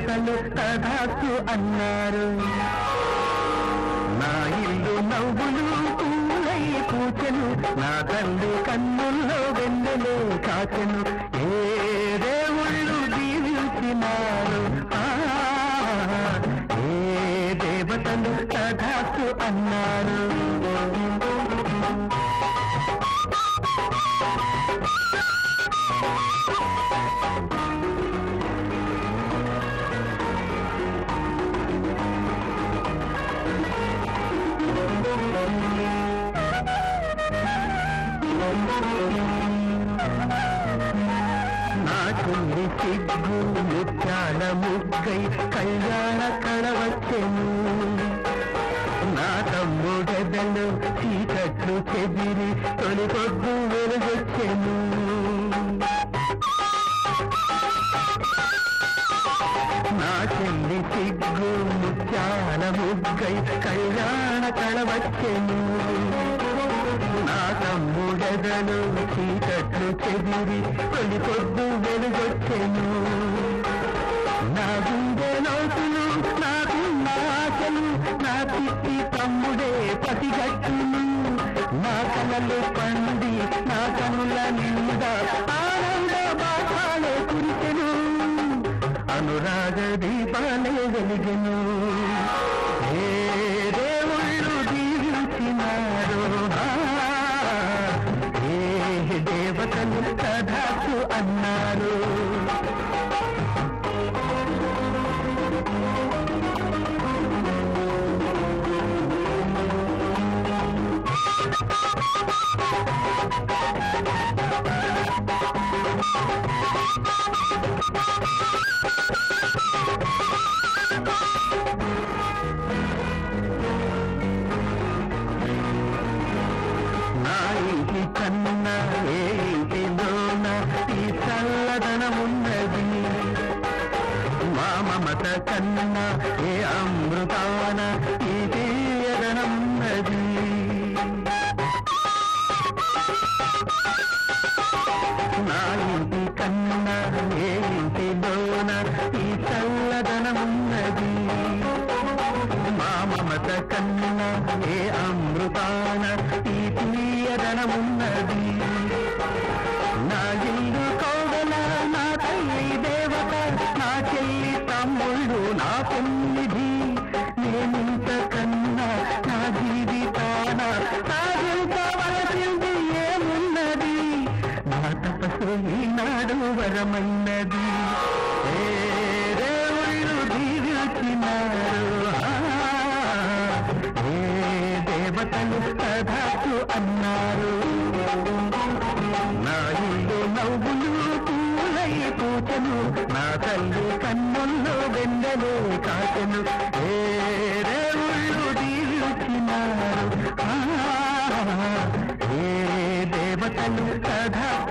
దేవతలు తదాస్తు అన్నారు నా ఇల్లు నవ్వులు పూలై పూచెను నా తల్లి కన్నుల్లో వెన్నెలే కాచెను ఏ దేవుళ్ళు దీవించినారు ఆ, ఏ దేవతలు తదాస్తు అన్నారు నాకుంది సిగ్గు ముత్యాల ముగ్గై కళ్యాణ కళవచ్చెను నా తమ్ముడెదలు చీకట్లు చెదిరి తొలి పొద్దు వెలుగొచ్చెను నా చెల్లి సిగ్గు ముత్యాల ముగ్గై కళ్యాణ కళవచ్చెను నా తమ్ముడెదలు చీకట్లు చెదిరి తొలి పొద్దు వెలుగొచ్చెను నా గుండె లోతులు నాకున్న ఆశలు నా చిట్టి తమ్ముడే పసిగట్టును నా కలలు పండి నా కనుల నిండా ఆనంద బాధాలే కురిసెను అనురాగ దీపాలే వెలిగెను ఏ దేవుళ్ళు దీవించినారో ఆ, ఏ దేవతలు కథకు అన్నారు నా ఇంటి కన్నా ఏ ఇంటిలోన ఈ చల్లదనమున్నది మా మమత కన్నా ఏ అమృతాన ఈ తీయదనమున్నది నా ఇంటి కన్నా ఏ ఇంటిలోన ఈ చల్లదనమున్నది మా మమత కన్నా ఏ అమృతాన ఈ తీయదనమున్నది నా ఇల్లు కోవల నా తల్లి దేవత నా చెల్లి తమ్ముళ్ళు నా పెన్నిధి నేనింత కన్నా నా జీవితాన సాధించవలసింది ఏమున్నది నా తపస్సు ఈనాడు వరమన్నది ఏ దేవుళ్ళు దీవించినారు ఆ, ఏ దేవతలు కథకు అన్నారు నా ఇల్లు నవ్వులు పూలై పూచెను నా తల్లి కన్నుల్లో వెన్నెలే కాచెను ఏ దేవుళ్ళు దీవించినారు ఆ, ఏ దేవతలు కథకు